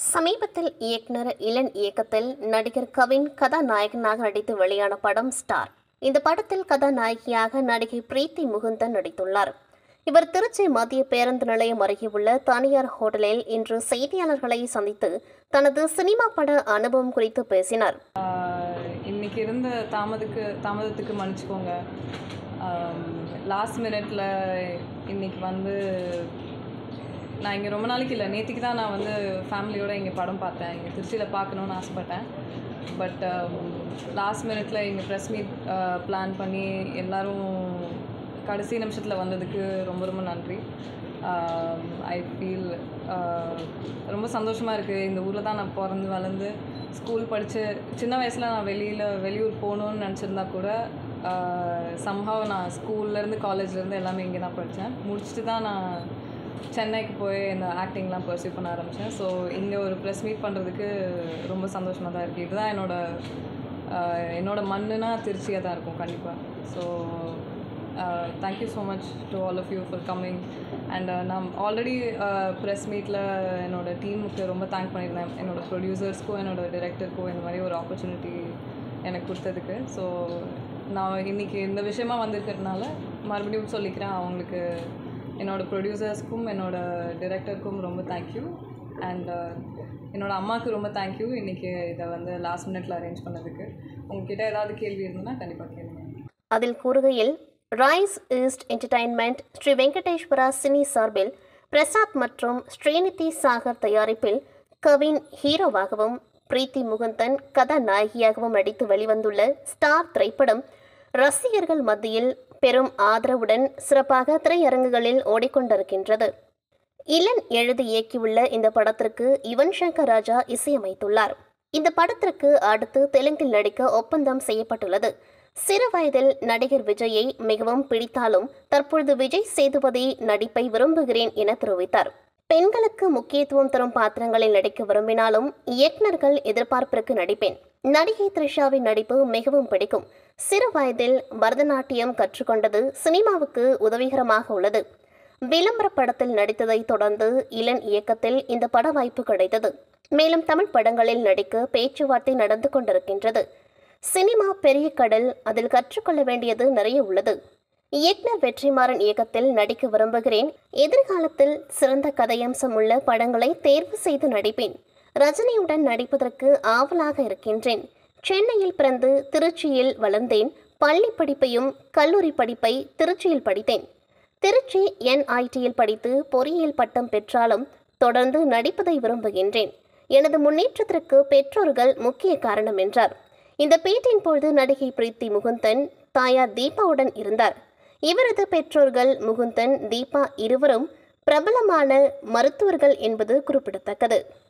சமீபத்தில் இயக்குனர் இளன் இயக்கத்தில் நடிகர் கவின் கதாநாயகனாக நடித்து வெளியான படம் ஸ்டார் இந்த படத்தில் கதாநாயகியாக நடிகை பிரீத்தி முகுந்தன் நடித்துள்ளார் இவர் திருச்சி மத்திய பேருந்து நிலையம் அருகே உள்ள தனியார் ஹோட்டலில் இன்று செய்தியாளர்களை சந்தித்து தனது சினிமா பட அனுபவம் குறித்து பேசினார் இன்னைக்கு இருந்த தாமதுக்கு தாமதத்துக்கு மன்னிச்சுக்கோங்க லாஸ்ட் மினிட்ல இன்னைக்கு வந்து நான் இங்கே ரொம்ப நாளைக்கு இல்லை நேற்றுக்கு தான் நான் வந்து ஃபேமிலியோட இங்கே படம் பார்த்தேன் இங்கே திருச்சியில் பார்க்கணுன்னு ஆசைப்பட்டேன் பட் லாஸ்ட் மினிட்ல இங்கே ப்ரெஸ் மீட் பிளான் பண்ணி எல்லாரும் கடைசி நிமிஷத்தில் வந்ததுக்கு ரொம்ப ரொம்ப நன்றி ஐ ஃபீல் ரொம்ப சந்தோஷமாக இருக்குது இந்த ஊரில் தான் நான் பிறந்து வளர்ந்து ஸ்கூல் படித்து சின்ன வயசில் நான் வெளியில் வெளியூர் போகணுன்னு நினச்சிருந்தா கூட சம்ஹாவ் நான் ஸ்கூல்லேருந்து காலேஜ்லேருந்து எல்லாமே இங்கே தான் படித்தேன் முடிச்சுட்டு தான் நான் சென்னைக்கு போய் இந்த ஆக்டிங்லாம் பர்சியூ பண்ண ஆரம்பித்தேன் ஸோ இங்கே ஒரு ப்ரெஸ் மீட் பண்ணுறதுக்கு ரொம்ப சந்தோஷமாக தான் இருக்குது இதுதான் என்னோட என்னோட மண்ணுனா திருச்சியாக தான் இருக்கும் கண்டிப்பாக so thank you so much to all of you for coming and நான் ஆல்ரெடி ப்ரெஸ் மீட்டில் என்னோட டீமுக்கு ரொம்ப தேங்க் பண்ணியிருந்தேன் என்னோட ப்ரொடியூசர்ஸ்க்கும் என்னோட டிரெக்டருக்கும் இந்த மாதிரி ஒரு ஆப்பர்ச்சுனிட்டி எனக்கு கொடுத்ததுக்கு ஸோ நான் இன்றைக்கி இந்த விஷயமா வந்திருக்கிறதுனால மறுபடியும் சொல்லிக்கிறேன் அவங்களுக்கு என்னோட ப்ரொடியூசர்ஸ்க்கும் என்னோட டிரெக்டருக்கும் ரொம்ப தேங்க்யூ அண்ட் என்னோட அம்மாவுக்கு ரொம்ப தேங்க்யூ இன்றைக்கி இதை வந்து லாஸ்ட் மினிட்ல அரேஞ்ச் பண்ணதுக்கு உங்ககிட்ட ஏதாவது கேள்வி இருந்ததுன்னா கண்டிப்பாக கேளுங்க அதில் கூறுகையில் rise east entertainment Sri Venkateswara cine சார்பில் பிரசாத் மற்றும் ஸ்ரீநிதி சாகர் தயாரிப்பில் கவின் ஹீரோவாகவும் பிரீத்தி முகுந்தன் கதாநாயகியாகவும் நடித்து வெளிவந்துள்ள ஸ்டார் திரைப்படம் ரசிகர்கள் மத்தியில் பெரும் ஆதரவுடன் சிறப்பாக திரையரங்குகளில் ஓடிக்கொண்டிருக்கின்றது இளன் எழுதி இயக்கியுள்ள இந்த படத்திற்கு யுவன் சங்கர் ராஜா இசையமைத்துள்ளார் இந்த படத்திற்கு அடுத்து தெலுங்கில் நடிக்க ஒப்பந்தம் செய்யப்பட்டுள்ளது சிறு வயதில் நடிகர் விஜயை மிகவும் பிடித்தாலும் தற்பொழுது விஜய் சேதுபதி நடிப்பை விரும்புகிறேன் என தெரிவித்தார் பெண்களுக்கு முக்கியத்துவம் தரும் பாத்திரங்களில் நடிக்க விரும்பினாலும் இயக்குநர்கள் எதிர்பார்ப்பிற்கு நடிப்பேன் நடிகை த்ரிஷாவின் நடிப்பு மிகவும் பிடிக்கும் சிறு வயதில் பரதநாட்டியம் கற்றுக்கொண்டது சினிமாவுக்கு உதவிகரமாக உள்ளது விளம்பர படத்தில் நடித்ததை தொடர்ந்து இளன் இயக்கத்தில் இந்த பட வாய்ப்பு கிடைத்தது மேலும் தமிழ் படங்களில் நடிக்க பேச்சுவார்த்தை நடந்து கொண்டிருக்கின்றது சினிமா பெரிய கடல் அதில் கற்றுக்கொள்ள வேண்டியது நிறைய உள்ளது இயக்குனர் வெற்றிமாறன் இயக்கத்தில் நடிக்க விரும்புகிறேன் எதிர்காலத்தில் சிறந்த கதையம்சம் உள்ள படங்களை தேர்வு செய்து நடிப்பேன் ரஜினியுடன் நடிப்பதற்கு ஆவலாக இருக்கின்றேன் சென்னையில் பிறந்து திருச்சியில் வளர்ந்தேன் பள்ளி படிப்பையும் கல்லூரி படிப்பை திருச்சியில் படித்தேன் திருச்சி என்ஐடியில் படித்து பொறியியல் பட்டம் பெற்றாலும் தொடர்ந்து நடிப்பதை விரும்புகின்றேன் எனது முன்னேற்றத்திற்கு பெற்றோர்கள் முக்கிய காரணம் என்றார் இந்த பேட்டியின் பொழுது நடிகை பிரீத்தி முகுந்தன் தாயார் தீபாவுடன் இருந்தார் இவரது பெற்றோர்கள் முகுந்தன் தீபா இருவரும் பிரபலமான மருத்துவர்கள் என்பது குறிப்பிடத்தக்கது